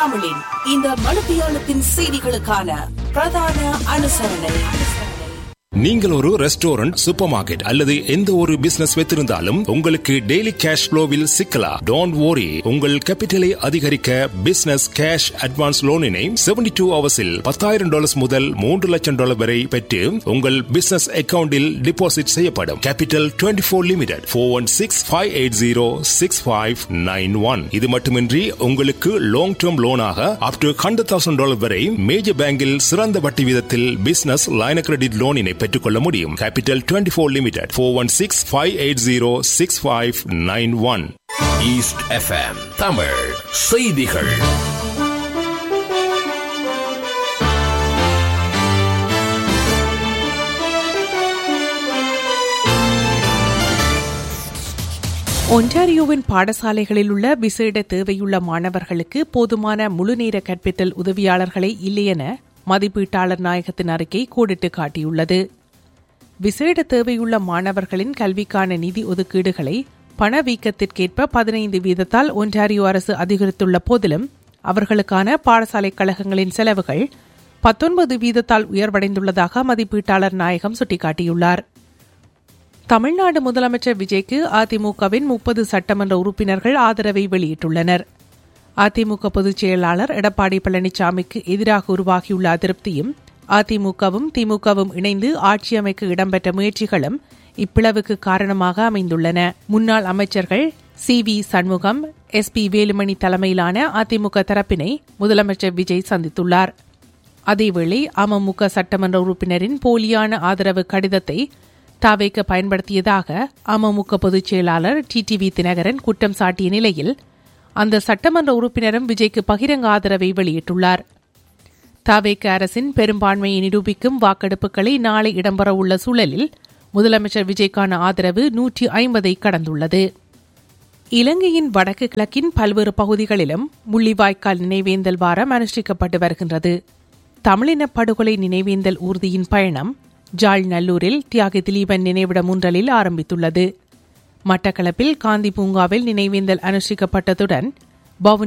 தமிழின் இந்த மனுப்பியாளத்தின் செய்திகளுக்கான பிரதான அனுசரணை நீங்கள் ஒரு ரெஸ்டாரண்ட் சூப்பர் மார்க்கெட் அல்லது எந்த ஒரு பிசினஸ் வைத்திருந்தாலும் உங்களுக்கு டெய்லி கேஷ் ஃப்ளோவில் சிக்கலாம் டோன்ட் worry உங்கள் கேபிட்டலை அதிகரிக்க பிசினஸ் கேஷ் அட்வான்ஸ் லோனினை 72 டூ ஹவர்ஸில் பத்தாயிரம் டாலர்ஸ் முதல் மூன்று லட்சம் டாலர் வரை பெற்று உங்கள் பிசினஸ் அக்கவுண்டில் டிபாசிட் செய்யப்படும் capital 24 four limited four one six five eight zero six five nine one இது மட்டுமின்றி உங்களுக்கு லாங் டேர்ம் லோனாக up to hundred thousand dollar வரை மேஜர் பேங்கில் சிறந்த வட்டி வீதத்தில் பிசினஸ் லைன கிரெடிட் லோனினை பெற்றுக்கொள்ள முடியும் capital 24 four limited four one six five eight zero six five nine one east FM Tamil செய்திகள் ஒன்டாரியோவின் பாடசாலைகளில் உள்ள விசேட தேவையுள்ள மாணவர்களுக்கு போதுமான முழுநேர கற்பித்தல் உதவியாளர்களை இல்லையென மதிப்பீட்டாளர் நாயகத்தின் அறிக்கை கோடிட்டு காட்டியுள்ளது விசேட தேவையுள்ள மாணவர்களின் கல்விக்கான நிதி ஒதுக்கீடுகளை பணவீக்கத்திற்கேற்ப பதினைந்து வீதத்தால் ஒன்டாரியோ அரசு அதிகரித்துள்ள போதிலும் அவர்களுக்கான பாடசாலை கழகங்களின் செலவுகள் பத்தொன்பது வீதத்தால் உயர்வடைந்துள்ளதாக மதிப்பீட்டாளர் நாயகம் சுட்டிக்காட்டியுள்ளார் தமிழ்நாடு முதலமைச்சர் விஜய்க்கு அதிமுகவின் முப்பது சட்டமன்ற உறுப்பினர்கள் ஆதரவை வெளியிட்டுள்ளனர் அதிமுக பொதுச் செயலாளர் எடப்பாடி பழனிசாமிக்கு எதிராக உருவாகியுள்ள அதிருப்தியும் அதிமுகவும் திமுகவும் இணைந்து ஆட்சி அமைக்க இடம்பெற்ற முயற்சிகளும் இப்பிளவுக்கு காரணமாக அமைந்துள்ளன முன்னாள் அமைச்சர்கள் C V Shanmugam S P Velumani தலைமையிலான அதிமுக தரப்பினை முதலமைச்சர் விஜய் சந்தித்துள்ளார் அதேவேளை அமமுக சட்டமன்ற உறுப்பினரின் போலியான ஆதரவு கடிதத்தை தாவேக்க பயன்படுத்தியதாக அமமுக பொதுச் செயலாளர் டிடிவி தினகரன் குற்றம் சாட்டிய நிலையில் அந்த சட்டமன்ற உறுப்பினரும் விஜய்க்கு பகிரங்க ஆதரவை வெளியிட்டுள்ளார் தாவேக்க அரசின் பெரும்பான்மையை நிரூபிக்கும் வாக்கெடுப்புகளை நாளை இடம்பெறவுள்ள சூழலில் முதலமைச்சர் விஜய்க்கான ஆதரவு நூற்றி ஐம்பதை கடந்துள்ளது இலங்கையின் வடக்கு கிழக்கின் பல்வேறு பகுதிகளிலும் முள்ளிவாய்க்கால் நினைவேந்தல் வாரம் அனுஷ்டிக்கப்பட்டு வருகின்றது தமிழின படுகொலை நினைவேந்தல் ஊர்தியின் பயணம் ஜாழ் நல்லூரில் தியாகி திலீபன் நினைவிடம் ஒன்றலில் ஆரம்பித்துள்ளது மட்டக்களப்பில் காந்தி பூங்காவில் நினைவேந்தல் அனுஷ்டிக்கப்பட்டதுடன் பவுன்